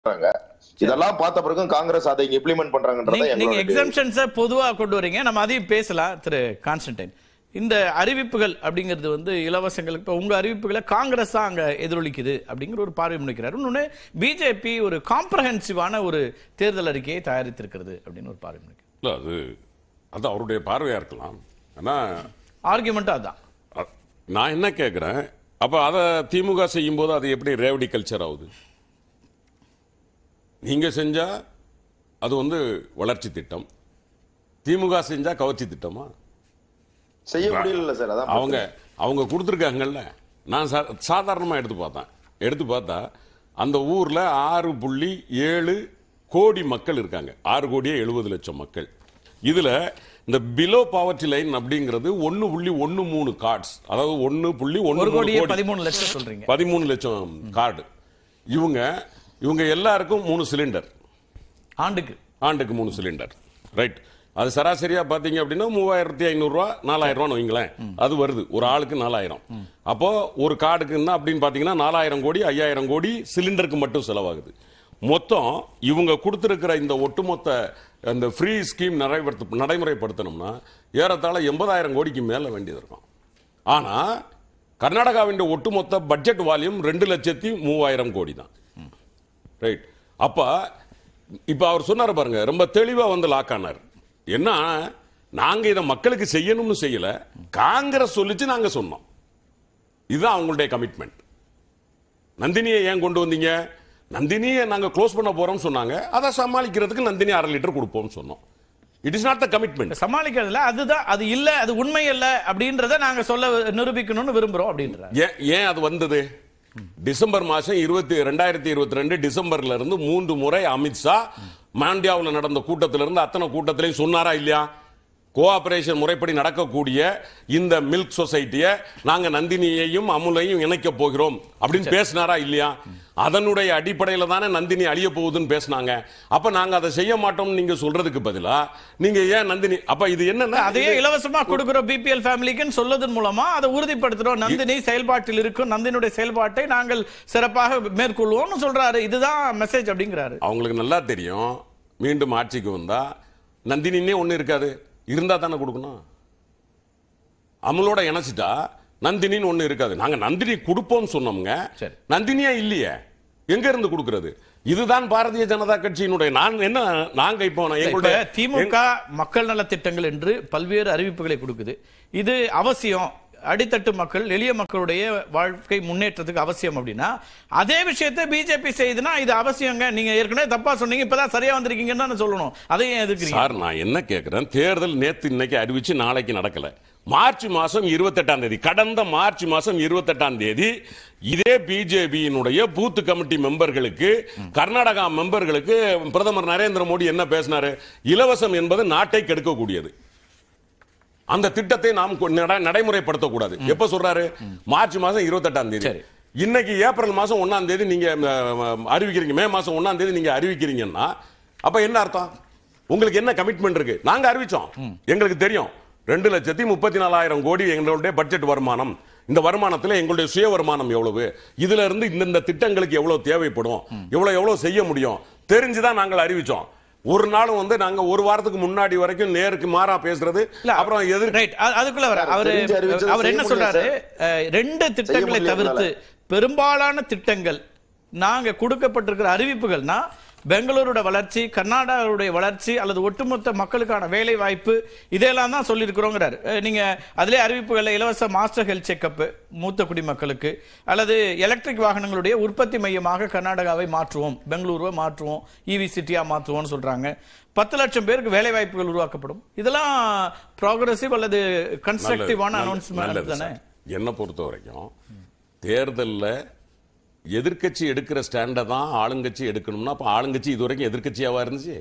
பண்றாங்க இதெல்லாம் பார்த்த பிறகும் காங்கிரஸ் அதை இம்ப்ளிமெண்ட் பண்றாங்கன்றத நீங்க- நீங்க எங்களோட எக்ஸம்ஷன்ஸை பொதுவா கொண்டு வரீங்க நம்ம அதையும் பேசலாம் திரு கான்ஸ்டன்டைன் இந்த அறிவிப்புகள் அப்படிங்கிறது வந்து இலவசங்களுக்கு இப்ப உங்க அறிவிப்புகளை காங்கிரஸ் தான் அங்க எதிரொலிக்குது அப்படிங்கிற ஒரு பார்வை முன்வைக்கிறார் இன்னொன்னு பிஜேபி ஒரு காம்ப்ரஹென்சிவான ஒரு தேர்தல் அறிக்கையை தயாரித்திருக்கிறது அப்படின்னு ஒரு பார்வை முன்வைக்கிறார் இல்ல அது அது அவருடைய பார்வையா இருக்கலாம் ஆனா ஆர்குமெண்ட்டும் அதான் அ- நான் என்ன கேட்கிறேன் அப்ப அதை திமுக செய்யும் போது அது எப்படி ரேவடி கல்ச்சர் ஆகுது நீங்க செஞ்சா அது வந்து வளர்ச்சி திட்டம் திமுக செஞ்சா கவர்ச்சி திட்டமா செய்ய முடியல சார் அதான் அவங்க அவங்க கொடுத்துருக்காங்கல்ல நான் சா- சாதாரணமா எடுத்து பார்த்தேன் எடுத்து பார்த்தா அந்த ஊர்ல ஆறு புள்ளி ஏழு கோடி மக்கள் இருக்காங்க ஆறு கோடியே எழுபது லட்சம் மக்கள் இதுல இந்த பிலோ பாவர்ட்டி லைன் அப்படிங்கிறது ஒன்னு புள்ளி ஒன்னு மூணு கார்ட்ஸ் அதாவது ஒன்னு புள்ளி ஒரு ஒன்னு கோடியே கோடி பதிமூணு லட்சம் சொல்றீங்க பதிமூணு லட்சம் கார்டு இவங்க இவங்க எல்லாருக்கும் மூணு சிலிண்டர் ஆண்டுக்கு ஆண்டுக்கு மூணு சிலிண்டர் ரைட் அது சராசரியா பாத்தீங்க அப்படின்னா மூவாயிரத்தி ஐநூறு ரூபா நாலாயிரம் ரூபான்னு வைங்களேன் அது வருது ஒரு ஆளுக்கு நாலாயிரம் அப்போ ஒரு கார்டுக்குன்னா அப்படின்னு பாத்தீங்கன்னா நாலாயிரம் கோடி ஐயாயிரம் கோடி சிலிண்டருக்கு மட்டும் செலவாகுது மொத்தம் இவங்க கொடுத்திருக்கிற இந்த ஒட்டுமொத்த அந்த ஃப்ரீ ஸ்கீம் நடைமுறை நடைமுறைப்படுத்தணும்னா ஏறத்தாழ எண்பதாயிரம் கோடிக்கு மேல வேண்டியது இருக்கும் ஆனா கர்நாடகாவின் ஒட்டுமொத்த பட்ஜெட் வால்யூம் ரெண்டு லட்சத்தி மூவாயிரம் கோடி தான் ரைட் அப்ப இப்ப அவர் சொன்னார் பாருங்க ரொம்ப தெளிவா வந்து லாக் ஆனார் என்ன நாங்க இதை மக்களுக்கு செய்யணும்னு செய்யல காங்கிரஸ் சொல்லிச்சு நாங்க சொன்னோம் இதுதான் அவங்களுடைய கமிட்மெண்ட் நந்தினியை ஏன் கொண்டு வந்தீங்க நந்தினியை நாங்க க்ளோஸ் பண்ண போறோம்னு சொன்னாங்க அதை சமாளிக்கிறதுக்கு நந்தினி அரை லிட்டர் கொடுப்போம்னு சொன்னோம் it is not the commitment சமாளிக்கிறதுல அதுதான் அது இல்ல அது உண்மை இல்ல அப்படின்றத நாங்க சொல்ல நிரூபிக்கணும்னு விரும்புறோம் அப்படின்றார் ஏன் ஏன் அது வந்தது டிசம்பர் மாசம் இருபத்தி ரெண்டாயிரத்தி இருபத்தி ரெண்டு டிசம்பர்ல இருந்து மூன்று முறை அமித்ஷா மாண்டியாவில் நடந்த கூட்டத்தில இருந்து அத்தனை கூட்டத்திலையும் சொன்னாரா இல்லையா கோஆபரேஷன் முறைப்படி நடக்கக்கூடிய இந்த மில்க் சொசைட்டியை நாங்க நந்தினியையும் அமுலையும் இணைக்க போகிறோம் அப்படின்னு பேசினாரா இல்லையா அதனுடைய அடிப்படையில தானே நந்தினி அழிய போகுதுன்னு பேசினாங்க அப்ப நாங்க அதை செய்ய மாட்டோம்னு நீங்க சொல்றதுக்கு பதிலா நீங்க ஏன் நந்தினி அப்ப இது என்னன்னா அதையே இலவசமா கொடுக்கிறோம் பிபிஎல் ஃபேமிலிக்குன்னு சொல்லதன் மூலமா அதை உறுதிப்படுத்துறோம் நந்தினி செயல்பாட்டில் இருக்கும் நந்தினுடைய செயல்பாட்டை நாங்கள் சிறப்பாக மேற்கொள்வோம்னு சொல்றாரு இதுதான் மெசேஜ் அப்படிங்கிறாரு அவங்களுக்கு நல்லா தெரியும் மீண்டும் ஆட்சிக்கு வந்தா நந்தினின்னே ஒண்ணு இருக்காது இருந்தா தானே கொடுக்கணும் அமலோட இணைச்சிட்டா நந்தினின்னு ஒண்ணு இருக்காது நாங்க நந்தினி கொடுப்போம்னு சொன்னோம்ங்க சரி. நந்தினியா இல்லையே எங்க இருந்து கொடுக்கிறது இதுதான் பாரதிய ஜனதா கட்சியினுடைய நான் என்ன நாங்க இப்போ நான் இப்ப எங்களுடைய திமுக மக்கள் நல திட்டங்கள் என்று பல்வேறு அறிவிப்புகளை கொடுக்குது இது அவசியம் அடித்தட்டு மக்கள் எளிய மக்களுடைய வாழ்க்கை முன்னேற்றத்துக்கு அவசியம் அப்படின்னா அதே விஷயத்தை பிஜேபி செய்யுதுன்னா இது அவசியங்க நீங்க ஏற்கனவே தப்பா சொன்னீங்க இப்பதான் சரியா வந்திருக்கீங்கன்னு தான் சொல்லணும் அதையும் எதிர்க்கிறீங்க சார் நான் என்ன கேட்கிறேன் தேர்தல் நேத்து இன்னைக்கு அறிவிச்சு நாளைக்கு நடக்கல மார்ச் மாசம் இருபத்தெட்டாம் தேதி கடந்த மார்ச் மாசம் இருபத்தெட்டாம் தேதி இதே பிஜேபியினுடைய பூத் கமிட்டி மெம்பர்களுக்கு கர்நாடகா மெம்பர்களுக்கு பிரதமர் நரேந்திர மோடி என்ன பேசினாரு இலவசம் என்பது நாட்டை கெடுக்கக்கூடியது அந்த திட்டத்தை நாம் கொ- நட- நடைமுறைப்படுத்தக்கூடாது எப்ப சொல்றாரு மார்ச் மாசம் இருபத்தெட்டாம் தேதி சரி. இன்னைக்கு ஏப்ரல் மாசம் ஒன்னாம் தேதி நீங்க அஹ், அஹ், அறிவிக்கிறீங்க மே மாசம் ஒன்னாம் தேதி நீங்க அறிவிக்கிறீங்கன்னா அப்ப என்ன அர்த்தம் உங்களுக்கு என்ன கமிட்மெண்ட் இருக்கு நாங்க அறிவிச்சோம் எங்களுக்கு தெரியும் ரெண்டு லட்சத்தி முப்பத்தி நாலாயிரம் கோடி எங்களுடைய பட்ஜெட் வருமானம் இந்த வருமானத்துல எங்களுடைய சுய வருமானம் எவ்வளவு இதுல இருந்து இந்த இந்த திட்டங்களுக்கு எவ்வளவு தேவைப்படும் எவ்வளவு எவ்வளவு செய்ய முடியும் தெரிஞ்சுதான் நாங்கள் அறிவிச்சோம் ஒரு நாளும் வந்து நாங்க ஒரு வாரத்துக்கு முன்னாடி வரைக்கும் நேருக்கு மாறா பேசுறது இல்ல, அப்புறம் எதிர் ரைட் அதுக்குள்ள வர அவரு தெரிஞ்சு அறிவிச்சதை அவர் என்ன செய்ய முடியல சொல்றாரு அஹ், ரெண்டு திட்டங்களை முடியல தவிர்த்து பெரும்பாலான திட்டங்கள் நாங்க கொடுக்கப்பட்டிருக்கிற அறிவிப்புகள்னா பெங்களூரோட வளர்ச்சி கர்நாடகாவுடைய வளர்ச்சி அல்லது ஒட்டுமொத்த மக்களுக்கான வேலை வாய்ப்பு இதெல்லாம் தான் சொல்லியிருக்கிறோங்கிறாரு அஹ், நீங்க அதிலே அறிவிப்புகள்ல இலவச மாஸ்டர் ஹெல்த் செக்கப் மூத்த குடிமக்களுக்கு அல்லது எலக்ட்ரிக் வாகனங்களுடைய உற்பத்தி மையமாக கர்நாடகாவை மாற்றுவோம் பெங்களூருவை மாற்றுவோம் இவி சிட்டியா மாற்றுவோம்னு சொல்றாங்க பத்து லட்சம் பேருக்கு வேலை வாய்ப்புகள் உருவாக்கப்படும் இதெல்லாம் ப்ராக்ரசிவ் அல்லது கன்ஸ்ட்ரக்டிவான நல்லது, அனௌன்ஸ்மெண்ட் நல்லது தானே சார். என்னை பொறுத்த வரைக்கும் தேர்தல்ல எதிர்க்கட்சி எடுக்கிற ஸ்டாண்டை தான் ஆளுங்கட்சி எடுக்கணும்னா அப்ப ஆளுங்கட்சி இது வரைக்கும் எதிர்க்கட்சியாவா இருந்துச்சு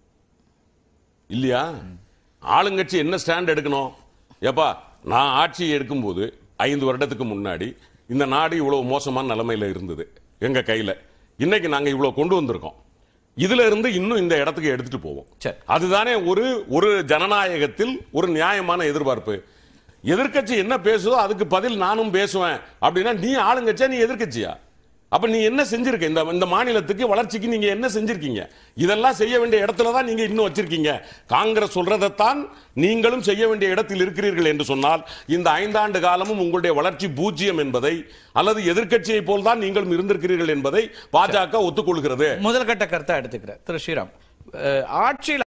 இல்லையா ஆளுங்கட்சி என்ன ஸ்டாண்ட் எடுக்கணும் ஏப்பா நான் ஆட்சி எடுக்கும்போது ஐந்து வருடத்துக்கு முன்னாடி இந்த நாடு இவ்வளவு மோசமான நிலைமையில இருந்தது எங்க கையில இன்னைக்கு நாங்க இவ்வளவு கொண்டு வந்திருக்கோம் இதுல இருந்து இன்னும் இந்த இடத்துக்கு எடுத்துட்டு போவோம் சரி. அதுதானே ஒரு ஒரு ஜனநாயகத்தில் ஒரு நியாயமான எதிர்பார்ப்பு எதிர்க்கட்சி என்ன பேசுதோ அதுக்கு பதில் நானும் பேசுவேன் அப்படின்னா நீ ஆளுங்கட்சியா நீ எதிர்க்கட்சியா அப்ப நீ என்ன செஞ்சிருக்க இந்த இந்த மாநிலத்துக்கு வளர்ச்சிக்கு நீங்க என்ன செஞ்சிருக்கீங்க இதெல்லாம் செய்ய வேண்டிய இடத்துல தான் நீங்க இன்னும் வச்சிருக்கீங்க காங்கிரஸ் சொல்றதைத்தான் நீங்களும் செய்ய வேண்டிய இடத்தில் இருக்கிறீர்கள் என்று சொன்னால் இந்த ஐந்தாண்டு காலமும் உங்களுடைய வளர்ச்சி பூஜ்ஜியம் என்பதை அல்லது எதிர்க்கட்சியை போல் தான் நீங்களும் இருந்திருக்கிறீர்கள் என்பதை பாஜக ஒத்துக்கொள்கிறது முதல் கட்ட கருத்தா எடுத்துக்கிறேன் திரு ஸ்ரீராம் அஹ், ஆட்சியில்